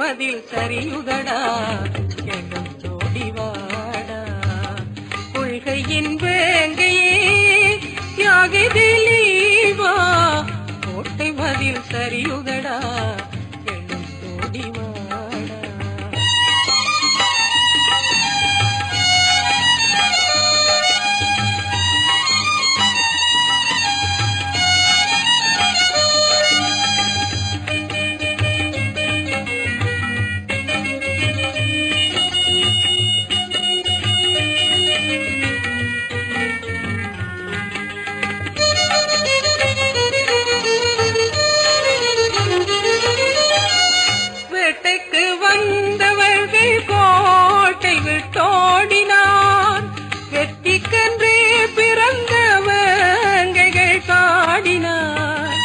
மதில் சரியுதடா எழுந்தோடி வாடா கொள்கையின் வேங்கையே தியாகி திலீவா கோட்டை மதில் சரியுதடா எழுந்தோடி வாடா வேட்டைக்கு வந்தவர்கள் கோட்டை விட்டோடினார் வெற்றிக்கென்றே பிறந்த வேங்கைகள் காடினார்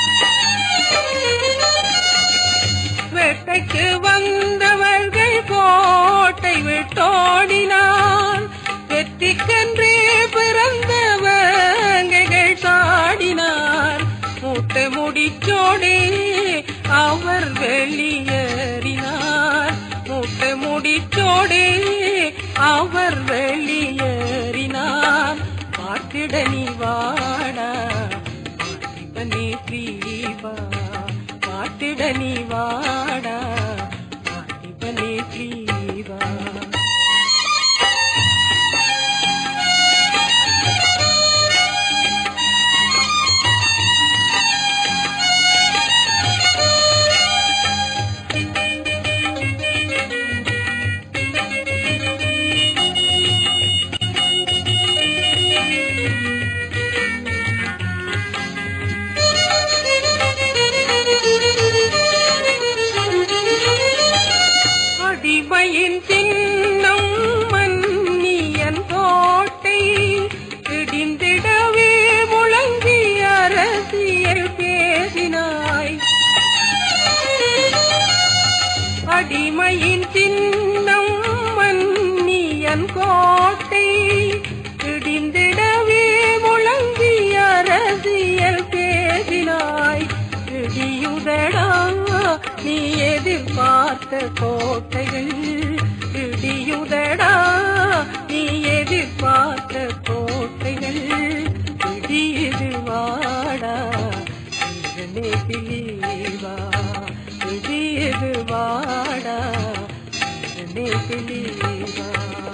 வேட்டைக்கு வந்தவர்கள் கோட்டை விட்டோடினார் வெற்றிக்கென்றே பிறந்த வேங்கைகள் காடினார் மூட்டை முடிச்சோடே அவர் வெளியேறினார் மூட்டை முடிச்சோடே அவர் வெளியேறினார் பார்த்திட நீ வாடா பார்த்திட நீ தீபா பார்த்திட நீ வாடா பார்த்திட நீ தீபா அடிமையின் சின்னம் மன்னியன் கோட்டை இடிந்திடவே முழங்கி அரசியல் பேசினாய் அடிமையின் சின்னம் மன்னியன் கோட்டை இடிந்திடவே முழங்கி அரசியல் பேசினாய் இடியுதடா நீ எதிர்பார்த்த கோட்டைகள் இடியுதடா நீ எதிர்பார்த்த கோட்டைகள் இடியுது வாடா இதனே பிலீவா இடியுது வாடா இதனே பிலீவா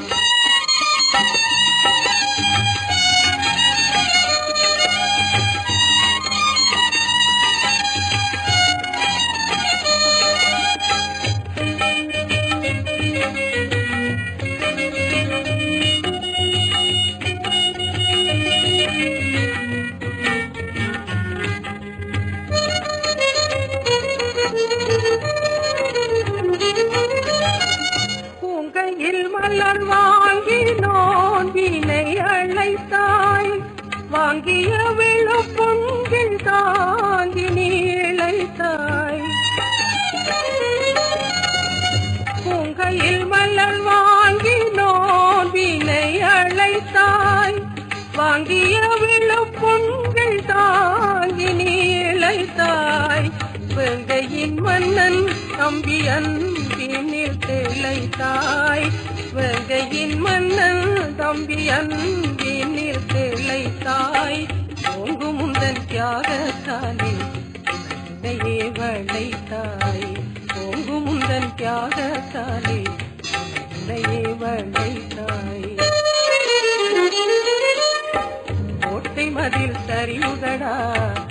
பூங்கையில் மலர் வாங்கி நோன்பினை அழைத்தாய் வாங்கிய விழுப்புண்கள் தாங்கி நீ இழைத்தாய் பூங்கையில் மலர் வாங்கி நோன்பினை அழைத்தாய் வாங்கிய விழுப்புண்கள் தாங்கி நீ இழைத்தாய் வெங்கையின் மன்னன் தம்பி அன்பினில் திளைத்தாய் வெங்கையின் மன்னன் தம்பி அன்பினில் திளைத்தாய் ஓங்கு முந்தன் தியாகத்தாலே உன்னையே வளைத்தாய் ஓங்கு முந்தன் தியாகத்தாலே உன்னையே வளைத்தாய் கோட்டை மதில் சரியுதடா